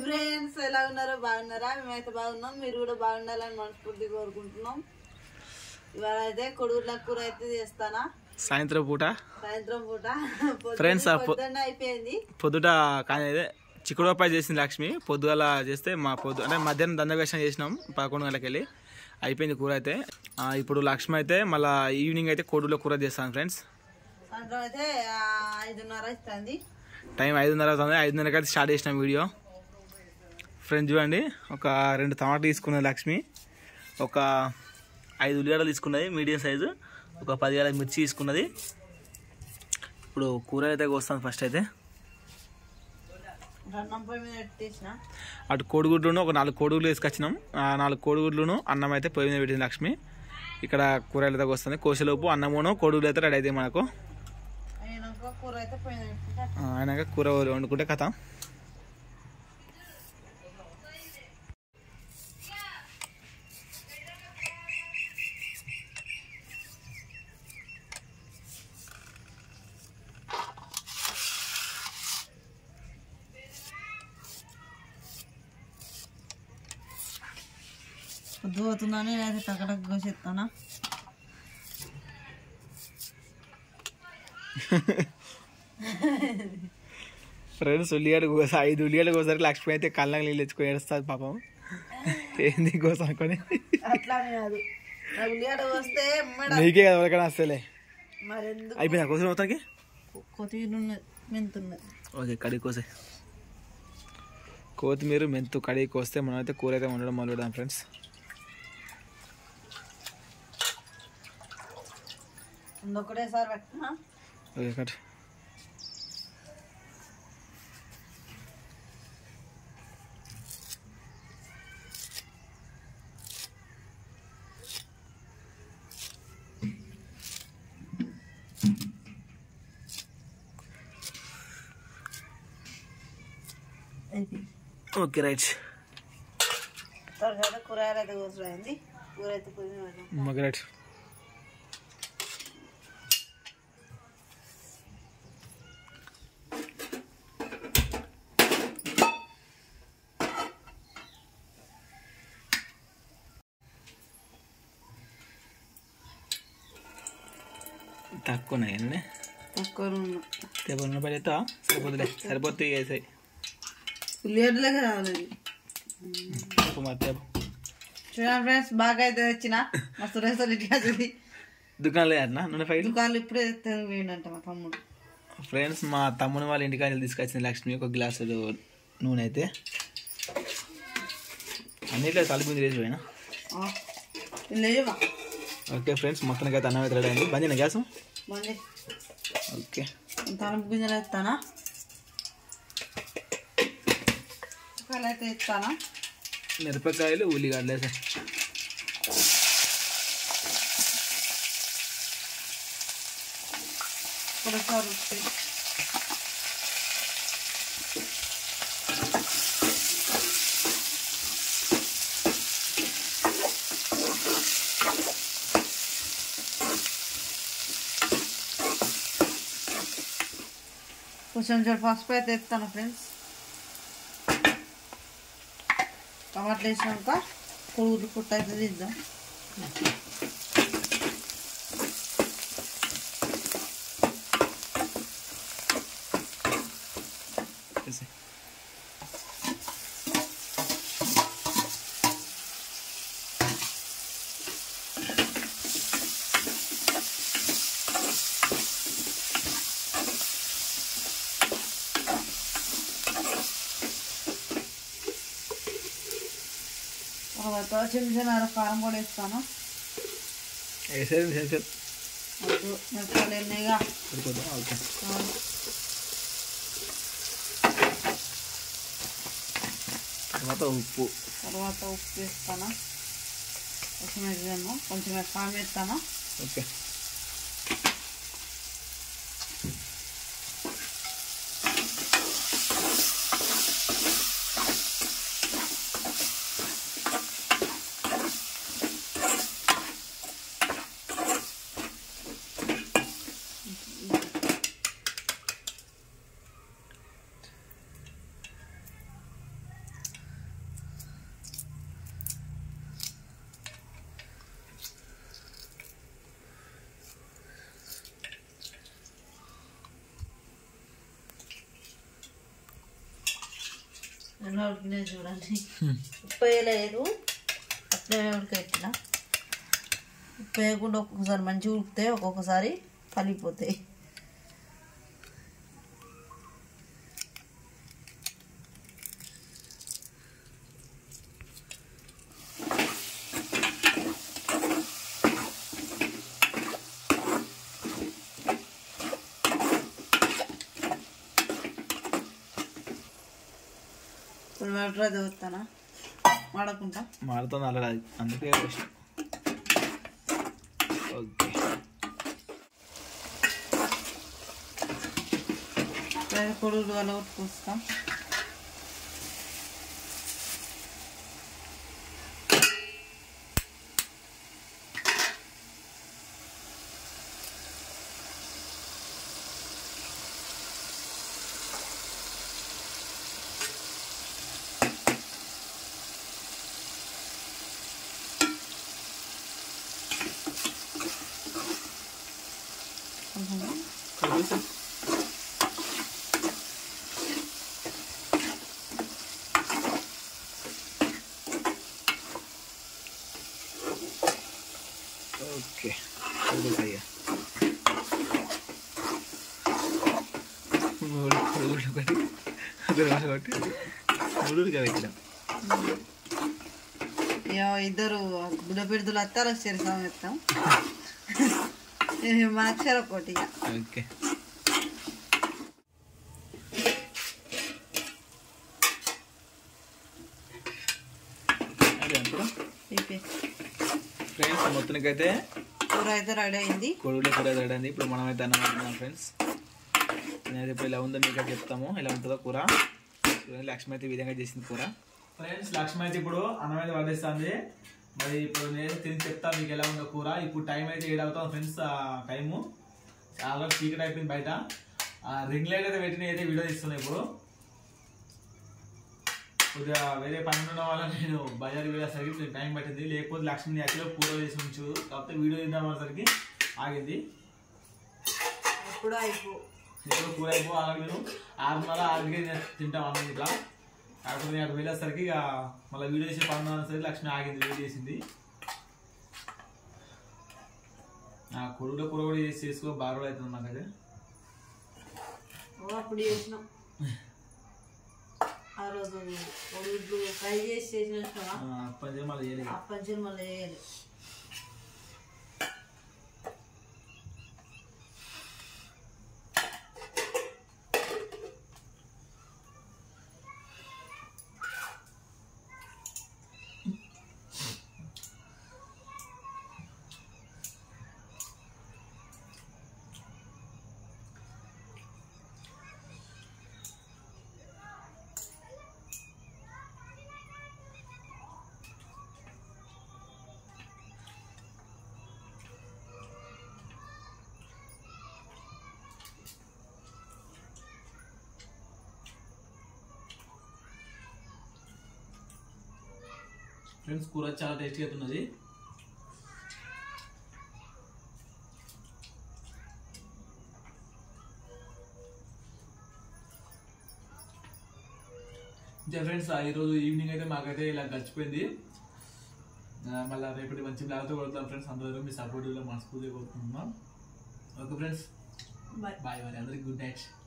Friends ఎలా ఉన్నారో బాగున్నారా మేమైతే బాగున్నాం మీరు కూడా బాగుండాలని మనస్ఫూర్తి కోరుకుంటున్నాం ఇవాళ అయితే కొడుగుల కూర అయితే చేస్తానా సాయంత్రం పూట సాయంత్రం పూట Friends, ఆ పొ- పొద్దున్న అయిపోయింది పొద్దుట కానీ అదే చిక్కుడుపాయ చేసింది లక్ష్మి పొద్దుగల చేస్తే మా పొద్దు అంటే మధ్యాహ్నం దండవేషం చేసినాం పదకొండు గంటలకు వెళ్ళి అయిపోయింది కూర అయితే ఆ, ఇప్పుడు లక్ష్మి అయితే మళ్ళీ ఈవినింగ్ అయితే కోడులో కూర చేస్తాను ఫ్రెండ్స్ సాయంత్రం అయితే ఆ, ఐదున్నర ఇస్తుంది టైం ఐదున్నర అవుతుంది ఐదున్నరకి అయితే స్టార్ట్ చేసిన వీడియో ఫ్రెండ్స్ చూడండి ఒక రెండు టమాటాలు తీసుకున్నది లక్ష్మి ఒక ఐదు ఉల్లిగడ్డలు తీసుకున్నది మీడియం సైజు ఒక పది గల మిర్చి తీసుకున్నది ఇప్పుడు కూర అయితే కోస్తాను ఫస్ట్ అయితే అన్నం పొయ్యి మీద పెట్టేసిన అటు కోడిగుడ్లను ఒక నాలుగు కోడిగుడ్లు తీసుకొచ్చినాం ఆ నాలుగు కోడిగుడ్లను అన్నం అయితే పొయ్యి మీద పెట్టింది లక్ష్మి ఇక్కడ కూరలు అయితే వస్తుంది కోసేలోపు అన్నమును కోడిగుడ్లు అయితే రెడీ అవుతాయి మనకు అయినాక కూర అయితే పొయ్యి మీద పెట్టుకుంటే ఆ, అయినాక కూర వండుకుంటే కథ పొద్దు పోతుందని నేనైతే టకటక్ కోసేస్తానా ఫ్రెండ్స్ ఉల్లిగడ్డ కోస ఐదు ఉల్లిగడ్డ కోసరికి లక్ష్మి అయితే కళ్ళకి నీళ్ళు తెచ్చుకొని ఏడుస్తుంది పాపం ఏంది కోసం అనుకొని అట్లానే కాదు నాకు ఉల్లిగడ్డ వస్తే ఎమ్మడ నీకే కదా ఎవరికైనా వస్తలే మరెందుకు అయిపోయిందా కోసం మొత్తానికి కొత్తిమీర ఉన్నది మెంతున్నది ఓకే కడిగి కోసే కొత్తిమీర మెంతు కడిగి కోస్తే మనం అయితే కూర అయితే వండడం మొదలు పెడదాం ఫ్రెండ్స్ ఇంకొకటేసారి పెట్టినా ఓకే కట్ అయిపోయింది ఓకే రైట్ తర్వాత కూరగాయలు అయితే కోసమైంది కూర అయితే పొయ్యి మీద పెట్టాం ఓకే రైట్ తక్కువనే తక్కువ నూనె టేబుల్ ఉన్న పడి ఎత్తా సరిపోతుందిలే సరిపోతుంది వేసాయి ఉల్లిగడ్డలకే రావాలి మరి టేబుల్ చూడండి ఫ్రెండ్స్ బాగా అయితే తెచ్చిన మస్తు రేసలు ఇట్లా చూసి దుకాణం లేదన్నా నూనె ప్యాకెట్ దుకాణాలు ఇప్పుడే తెచ్చి వేయండి మా తమ్ముడు ఫ్రెండ్స్ మా తమ్ముని వాళ్ళ ఇంటికి తీసుకొచ్చింది లక్ష్మి ఒక గ్లాసు నూనె అయితే అన్నిట్లో తలుపు చేసి పోయినా ఆ, లేవా ఓకే ఫ్రెండ్స్ మొత్తానికి అయితే అన్నం అయితే రెడీ అయింది బంద్ గ్యాస్ మళ్ళీ ఓకే తలుపు గింజలు ఎత్తానా ఉల్లిపాయలు అయితే ఎత్తానా మిరపకాయలు ఉల్లిగడ్డలు వేసా పులసారు ఉప్పు కొంచెం జర పసుపు అయితే ఎత్తాను ఫ్రెండ్స్ టమాటాలు వేసినాక కొడుగులు పుట్ట అయితే తీద్దాం వేసే తర్వాత చిన్న చిన్న కారం పొడి వేస్తాను వేసేది వేసేది వద్దు మిరపకాయలు ఎన్నైగా సరిపోతుందా ఓకే తర్వాత ఉప్పు తర్వాత ఉప్పు వేస్తాను కొంచెం వేసాను కొంచెం కారం వేస్తాను ఓకే ఎట్లా ఉడికినాయి చూడండి ఉప్పు వేయలేదు అట్లే ఉడకెట్టిన ఉప్పు వేయకుండా ఒక్కొక్కసారి మంచిగా ఉడికితే ఒక్కొక్కసారి కలిగిపోతాయి ఇప్పుడు వాటర్ అది వస్తానా వాడకుండా మాడుతుంది అలా అందుకే ఇష్టం ఓకే కొడుకు అలా ఉట్టుకొస్తాం కలిపేసి ఓకే ఉడకయ్యా మూడు మూడు ఒకటి అక్కడ ఒకటి మూడు ఉడకబెట్టిన ఇక ఇద్దరు బుడ్డ పిడుదలు వస్తారు చెరసాం ఎత్తాం మా అక్షర ఒకటి ఇక ఓకే అదే అంటారా ఇప్పి. ఫ్రెండ్స్ మొత్తానికైతే కూర అయితే రెడీ అయింది కొడుగులే కూర తేడండి ఇప్పుడు మనం అయితే అన్నం వండుతున్నాం ఫ్రెండ్స్ నేనైతే ఇప్పుడు ఇలా ఉందో మీకు చెప్తాము ఎలా ఉంటుందో కూర చూడండి లక్ష్మి అయితే ఈ విధంగా చేసింది కూర ఫ్రెండ్స్ లక్ష్మి అయితే ఇప్పుడు అన్నం అయితే వడ్డిస్తుంది మరి ఇప్పుడు నేను తిని చెప్తాను మీకు ఎలా ఉందో కూర ఇప్పుడు టైం అయితే ఏడు అవుతాం ఫ్రెండ్స్ టైము చాలా చీకటి అయిపోయింది బయట రింగ్ లైట్ అయితే పెట్టి అయితే వీడియో తీస్తున్నాను ఇప్పుడు కొద్దిగా వేరే పని ఉన్న వల్ల నేను బజార్ వెళ్ళేసరికి కొంచెం టైం పట్టింది లేకపోతే లక్ష్మిని యాక్చువల్గా కూర చేసి ఉంచు కాకపోతే వీడియో తీద్దాం అనేసరికి ఆగింది ఎప్పుడు అయిపో ఇప్పుడు కూర అయిపో అలాగే నేను ఆరున్నర ఆరుకే నేను తింటాం అన్నం ఇట్లా కాకపోతే నేను అక్కడ వెళ్ళేసరికి ఇక మళ్ళీ వీడియో చేసే పని అనేసరికి లక్ష్మి ఆగింది వీడియో చేసింది నా కొడుకులో కూర కూడా చేసి చేసుకో బాగా రోజులు అవుతుంది నాకు అది ఓ అప్పుడు చేసినాం ఆ రోజు కొడుగుడ్లు ఫ్రై చేసి చేసినట్టుగా అప్పటి నుంచి మళ్ళీ చేయలేదు అప్పంచులు మళ్ళీ వేయాలి ఫ్రెండ్స్ కూర చాలా టేస్టీగా ఉన్నది ఇంకా ఫ్రెండ్స్ ఈరోజు ఈవినింగ్ అయితే మాకైతే ఇలా గడిచిపోయింది ఆ, మళ్ళా రేపటి మంచి బ్లాగ్తో కొడతాం ఫ్రెండ్స్ అందరూ మీ సపోర్టివ్లో మనస్ఫూర్తిగా కోరుకుంటున్నాం ఓకే ఫ్రెండ్స్ బాయ్ బాయ్ మరి అందరికి గుడ్ నైట్